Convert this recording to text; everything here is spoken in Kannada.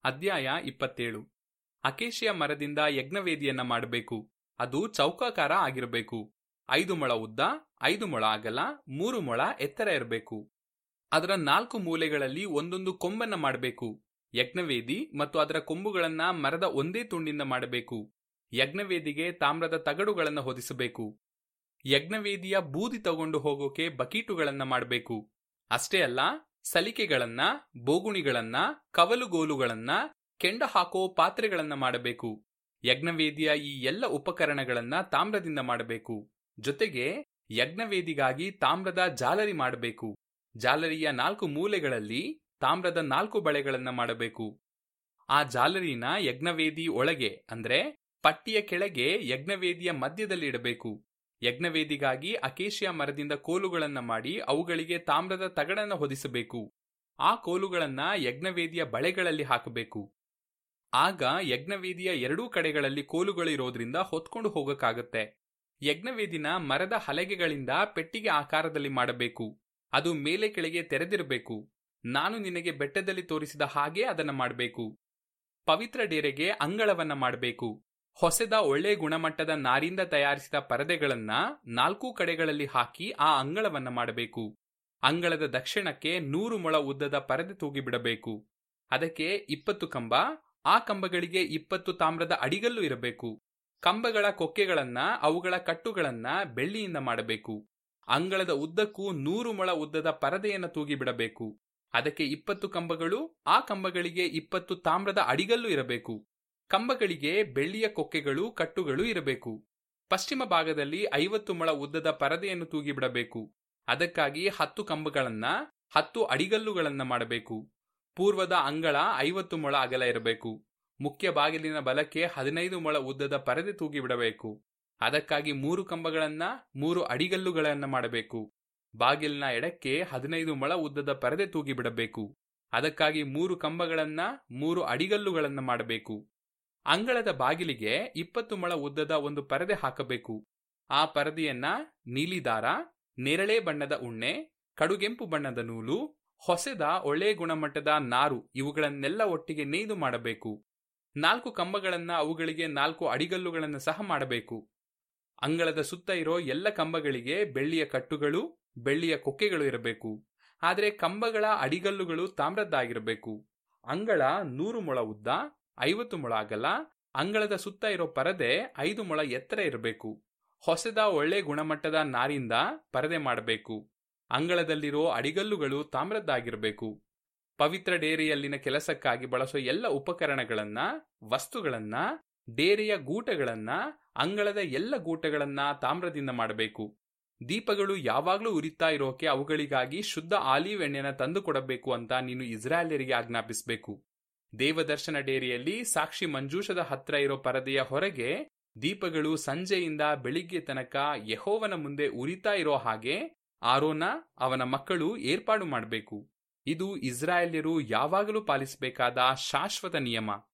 ಅಧ್ಯಾಯ ಇಪ್ಪತ್ತೇಳು ಅಕೇಶಿಯ ಮರದಿಂದ ಯಜ್ಞವೇದಿಯನ್ನ ಮಾಡಬೇಕು ಅದು ಚೌಕಾಕಾರ ಆಗಿರಬೇಕು ಐದು ಮೊಳ ಉದ್ದ ಐದು ಮೊಳ ಅಗಲ ಮೂರು ಮೊಳ ಎತ್ತರ ಇರಬೇಕು ಅದರ ನಾಲ್ಕು ಮೂಲೆಗಳಲ್ಲಿ ಒಂದೊಂದು ಕೊಂಬನ್ನ ಮಾಡಬೇಕು ಯಜ್ಞವೇದಿ ಮತ್ತು ಅದರ ಕೊಂಬುಗಳನ್ನ ಮರದ ಒಂದೇ ತುಂಡಿಂದ ಮಾಡಬೇಕು ಯಜ್ಞವೇದಿಗೆ ತಾಮ್ರದ ತಗಡುಗಳನ್ನ ಹೊದಿಸಬೇಕು ಯಜ್ಞವೇದಿಯ ಬೂದಿ ತಗೊಂಡು ಹೋಗೋಕೆ ಬಕೀಟುಗಳನ್ನ ಮಾಡಬೇಕು ಅಷ್ಟೇ ಅಲ್ಲ ಸಲಿಕೆಗಳನ್ನ ಬೋಗುಣಿಗಳನ್ನ ಕವಲುಗೋಲುಗಳನ್ನ ಕೆಂಡ ಹಾಕೋ ಪಾತ್ರೆಗಳನ್ನ ಮಾಡಬೇಕು ಯಜ್ಞವೇದಿಯ ಈ ಎಲ್ಲ ಉಪಕರಣಗಳನ್ನ ತಾಮ್ರದಿಂದ ಮಾಡಬೇಕು ಜೊತೆಗೆ ಯಜ್ಞವೇದಿಗಾಗಿ ತಾಮ್ರದ ಜಾಲರಿ ಮಾಡಬೇಕು ಜಾಲರಿಯ ನಾಲ್ಕು ಮೂಲೆಗಳಲ್ಲಿ ತಾಮ್ರದ ನಾಲ್ಕು ಬಳೆಗಳನ್ನ ಮಾಡಬೇಕು ಆ ಜಾಲರಿನ ಯಜ್ಞವೇದಿ ಒಳಗೆ ಅಂದ್ರೆ ಪಟ್ಟಿಯ ಕೆಳಗೆ ಯಜ್ಞವೇದಿಯ ಮಧ್ಯದಲ್ಲಿ ಇಡಬೇಕು ಯಜ್ಞವೇದಿಗಾಗಿ ಅಕೇಶಿಯ ಮರದಿಂದ ಕೋಲುಗಳನ್ನ ಮಾಡಿ ಅವುಗಳಿಗೆ ತಾಮ್ರದ ತಗಡನ್ನ ಹೊದಿಸಬೇಕು ಆ ಕೋಲುಗಳನ್ನ ಯಜ್ಞವೇದಿಯ ಬಳೆಗಳಲ್ಲಿ ಹಾಕಬೇಕು ಆಗ ಯಜ್ಞವೇದಿಯ ಎರಡೂ ಕಡೆಗಳಲ್ಲಿ ಕೋಲುಗಳು ಇರೋದ್ರಿಂದ ಹೊತ್ಕೊಂಡು ಹೋಗಕ್ಕಾಗತ್ತೆ ಯಜ್ಞವೇದಿನ ಮರದ ಹಲಗೆಗಳಿಂದ ಪೆಟ್ಟಿಗೆ ಆಕಾರದಲ್ಲಿ ಮಾಡಬೇಕು ಅದು ಮೇಲೆ ಕೆಳಗೆ ತೆರೆದಿರಬೇಕು ನಾನು ನಿನಗೆ ಬೆಟ್ಟದಲ್ಲಿ ತೋರಿಸಿದ ಹಾಗೆ ಅದನ್ನ ಮಾಡಬೇಕು ಪವಿತ್ರ ಡೇರೆಗೆ ಅಂಗಳವನ್ನ ಮಾಡಬೇಕು ಹೊಸದ ಒಳ್ಳೆ ಗುಣಮಟ್ಟದ ನಾರಿಂದ ತಯಾರಿಸಿದ ಪರದೆಗಳನ್ನ ನಾಲ್ಕೂ ಕಡೆಗಳಲ್ಲಿ ಹಾಕಿ ಆ ಅಂಗಳವನ್ನ ಮಾಡಬೇಕು ಅಂಗಳದ ದಕ್ಷಿಣಕ್ಕೆ ನೂರು ಮೊಳ ಉದ್ದದ ಪರದೆ ತೂಗಿಬಿಡಬೇಕು ಅದಕ್ಕೆ ಇಪ್ಪತ್ತು ಕಂಬ ಆ ಕಂಬಗಳಿಗೆ ಇಪ್ಪತ್ತು ತಾಮ್ರದ ಅಡಿಗಲ್ಲು ಇರಬೇಕು ಕಂಬಗಳ ಕೊಕ್ಕೆಗಳನ್ನ ಅವುಗಳ ಕಟ್ಟುಗಳನ್ನ ಬೆಳ್ಳಿಯಿಂದ ಮಾಡಬೇಕು ಅಂಗಳದ ಉದ್ದಕ್ಕೂ ನೂರು ಮೊಳ ಉದ್ದದ ಪರದೆಯನ್ನು ತೂಗಿಬಿಡಬೇಕು ಅದಕ್ಕೆ ಇಪ್ಪತ್ತು ಕಂಬಗಳು ಆ ಕಂಬಗಳಿಗೆ ಇಪ್ಪತ್ತು ತಾಮ್ರದ ಅಡಿಗಲ್ಲು ಇರಬೇಕು ಕಂಬಗಳಿಗೆ ಬೆಳ್ಳಿಯ ಕೊಕ್ಕೆಗಳು ಕಟ್ಟುಗಳು ಇರಬೇಕು ಪಶ್ಚಿಮ ಭಾಗದಲ್ಲಿ ಐವತ್ತು ಮೊಳ ಉದ್ದದ ಪರದೆಯನ್ನು ತೂಗಿಬಿಡಬೇಕು ಅದಕ್ಕಾಗಿ ಹತ್ತು ಕಂಬಗಳನ್ನ ಹತ್ತು ಅಡಿಗಲ್ಲುಗಳನ್ನ ಮಾಡಬೇಕು ಪೂರ್ವದ ಅಂಗಳ ಐವತ್ತು ಮೊಳ ಅಗಲ ಇರಬೇಕು ಮುಖ್ಯ ಬಾಗಿಲಿನ ಬಲಕ್ಕೆ ಹದಿನೈದು ಮೊಳ ಉದ್ದದ ಪರದೆ ತೂಗಿಬಿಡಬೇಕು ಅದಕ್ಕಾಗಿ ಮೂರು ಕಂಬಗಳನ್ನ ಮೂರು ಅಡಿಗಲ್ಲುಗಳನ್ನ ಮಾಡಬೇಕು ಬಾಗಿಲಿನ ಎಡಕ್ಕೆ ಹದಿನೈದು ಮೊಳ ಉದ್ದದ ಪರದೆ ತೂಗಿಬಿಡಬೇಕು ಅದಕ್ಕಾಗಿ ಮೂರು ಕಂಬಗಳನ್ನ ಮೂರು ಅಡಿಗಲ್ಲುಗಳನ್ನ ಮಾಡಬೇಕು ಅಂಗಳದ ಬಾಗಿಲಿಗೆ ಇಪ್ಪತ್ತು ಮೊಳ ಉದ್ದದ ಒಂದು ಪರದೆ ಹಾಕಬೇಕು ಆ ಪರದೆಯನ್ನ ನೀಲಿ ದಾರ ನೇರಳೆ ಬಣ್ಣದ ಉಣ್ಣೆ ಕಡುಗೆಂಪು ಬಣ್ಣದ ನೂಲು ಹೊಸೆದ ಒಳ್ಳೆ ಗುಣಮಟ್ಟದ ನಾರು ಇವುಗಳನ್ನೆಲ್ಲ ಒಟ್ಟಿಗೆ ನೇಯ್ದು ಮಾಡಬೇಕು ನಾಲ್ಕು ಕಂಬಗಳನ್ನ ಅವುಗಳಿಗೆ ನಾಲ್ಕು ಅಡಿಗಲ್ಲುಗಳನ್ನು ಸಹ ಮಾಡಬೇಕು ಅಂಗಳದ ಸುತ್ತ ಇರೋ ಎಲ್ಲ ಕಂಬಗಳಿಗೆ ಬೆಳ್ಳಿಯ ಕಟ್ಟುಗಳು ಬೆಳ್ಳಿಯ ಕೊಕ್ಕೆಗಳು ಇರಬೇಕು ಆದರೆ ಕಂಬಗಳ ಅಡಿಗಲ್ಲುಗಳು ತಾಮ್ರದ್ದಾಗಿರಬೇಕು ಅಂಗಳ ನೂರು ಮೊಳ ಉದ್ದ ಐವತ್ತು ಮೊಳ ಅಗಲ ಅಂಗಳದ ಸುತ್ತ ಇರೋ ಪರದೆ ಐದು ಮೊಳ ಎತ್ತರ ಇರಬೇಕು ಹೊಸದ ಒಳ್ಳೆ ಗುಣಮಟ್ಟದ ನಾರಿಂದ ಪರದೆ ಮಾಡಬೇಕು ಅಂಗಳದಲ್ಲಿರೋ ಅಡಿಗಲ್ಲುಗಳು ತಾಮ್ರದ್ದಾಗಿರಬೇಕು ಪವಿತ್ರ ಡೇರೆಯಲ್ಲಿನ ಕೆಲಸಕ್ಕಾಗಿ ಬಳಸೋ ಎಲ್ಲ ಉಪಕರಣಗಳನ್ನ ವಸ್ತುಗಳನ್ನ ಡೇರೆಯ ಗೂಟಗಳನ್ನ ಅಂಗಳದ ಎಲ್ಲ ಗೂಟಗಳನ್ನ ತಾಮ್ರದಿಂದ ಮಾಡಬೇಕು ದೀಪಗಳು ಯಾವಾಗಲೂ ಉರಿತಾ ಇರೋಕೆ ಅವುಗಳಿಗಾಗಿ ಶುದ್ಧ ಆಲಿವ್ ಎಣ್ಣೆನ ತಂದು ಕೊಡಬೇಕು ಅಂತ ನೀನು ಇಸ್ರಾಯೇಲರಿಗೆ ಆಜ್ಞಾಪಿಸಬೇಕು ದೇವದರ್ಶನ ಡೇರಿಯಲ್ಲಿ ಸಾಕ್ಷಿ ಮಂಜೂಷದ ಹತ್ರ ಇರೋ ಪರದೆಯ ಹೊರಗೆ ದೀಪಗಳು ಸಂಜೆಯಿಂದ ಬೆಳಿಗ್ಗೆ ತನಕ ಯಹೋವನ ಮುಂದೆ ಉರಿತಾ ಇರೋ ಹಾಗೆ ಆರೋನ ಅವನ ಮಕ್ಕಳು ಏರ್ಪಾಡು ಮಾಡಬೇಕು ಇದು ಇಸ್ರಾಯೇಲ್ಯರು ಯಾವಾಗಲೂ ಪಾಲಿಸಬೇಕಾದ ಶಾಶ್ವತ ನಿಯಮ